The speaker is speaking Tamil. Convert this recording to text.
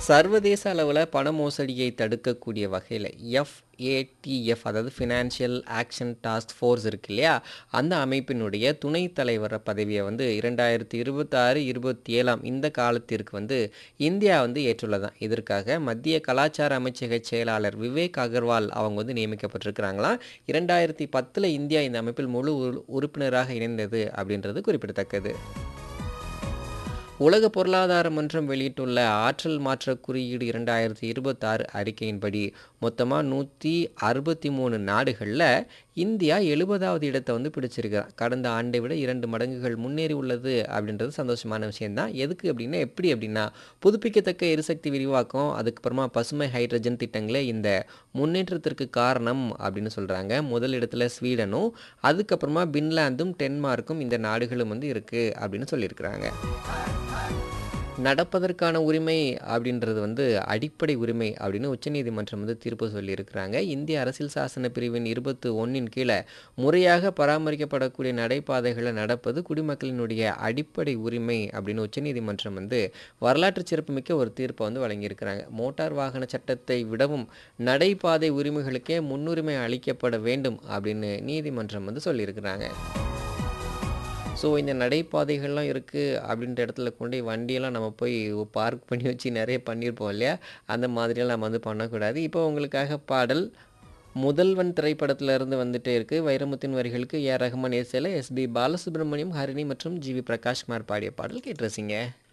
சர்வதேச அளவில் பண மோசடியை தடுக்கக்கூடிய வகையில் எஃப்ஏடிஎஃப் அதாவது ஃபினான்ஷியல் ஆக்ஷன் டாஸ்க் ஃபோர்ஸ் இருக்கு இல்லையா அந்த அமைப்பினுடைய துணைத் தலைவர் பதவியை வந்து இரண்டாயிரத்தி இருபத்தாறு இருபத்தி ஏழாம் இந்த காலத்திற்கு வந்து இந்தியா வந்து ஏற்றுள்ளதான் இதற்காக மத்திய கலாச்சார அமைச்சக செயலாளர் விவேக் அகர்வால் அவங்க வந்து நியமிக்கப்பட்டிருக்கிறாங்களாம் இரண்டாயிரத்தி பத்தில் இந்தியா இந்த அமைப்பில் முழு உறு- உறுப்பினராக இணைந்தது அப்படின்றது குறிப்பிடத்தக்கது உலக பொருளாதார மன்றம் வெளியிட்டுள்ள ஆற்றல் மாற்ற குறியீடு இரண்டாயிரத்தி இருபத்தாறு அறிக்கையின்படி மொத்தமாக நூற்றி அறுபத்தி மூணு நாடுகளில் இந்தியா எழுபதாவது இடத்தை வந்து பிடிச்சிருக்கிறான் கடந்த ஆண்டை விட இரண்டு மடங்குகள் முன்னேறி உள்ளது அப்படின்றது சந்தோஷமான விஷயம்தான் எதுக்கு அப்படின்னா எப்படி அப்படின்னா புதுப்பிக்கத்தக்க எரிசக்தி விரிவாக்கம் அதுக்கப்புறமா பசுமை ஹைட்ரஜன் திட்டங்களே இந்த முன்னேற்றத்திற்கு காரணம் அப்படின்னு சொல்கிறாங்க முதல் இடத்துல ஸ்வீடனும் அதுக்கப்புறமா பின்லாந்தும் டென்மார்க்கும் இந்த நாடுகளும் வந்து இருக்குது அப்படின்னு சொல்லியிருக்கிறாங்க நடப்பதற்கான உரிமை அப்படின்றது வந்து அடிப்படை உரிமை அப்படின்னு உச்சநீதிமன்றம் வந்து தீர்ப்பு சொல்லியிருக்கிறாங்க இந்திய அரசியல் சாசன பிரிவின் இருபத்து ஒன்றின் கீழே முறையாக பராமரிக்கப்படக்கூடிய நடைபாதைகளை நடப்பது குடிமக்களினுடைய அடிப்படை உரிமை அப்படின்னு உச்சநீதிமன்றம் வந்து வரலாற்று சிறப்புமிக்க ஒரு தீர்ப்பை வந்து வழங்கியிருக்கிறாங்க மோட்டார் வாகன சட்டத்தை விடவும் நடைபாதை உரிமைகளுக்கே முன்னுரிமை அளிக்கப்பட வேண்டும் அப்படின்னு நீதிமன்றம் வந்து சொல்லியிருக்கிறாங்க ஸோ இந்த நடைபாதைகள்லாம் இருக்குது அப்படின்ற இடத்துல கொண்டு போய் வண்டியெல்லாம் நம்ம போய் பார்க் பண்ணி வச்சு நிறைய பண்ணியிருப்போம் இல்லையா அந்த மாதிரியெல்லாம் நம்ம வந்து பண்ணக்கூடாது இப்போ உங்களுக்காக பாடல் முதல்வன் திரைப்படத்துல இருந்து வந்துட்டே இருக்கு வைரமுத்தின் வரிகளுக்கு ஏ ரஹ்மான் இசையில் எஸ்பி பாலசுப்ரமணியம் ஹரிணி மற்றும் ஜிவி பிரகாஷ்குமார் பாடிய பாடல் கேட்டு ரசிங்க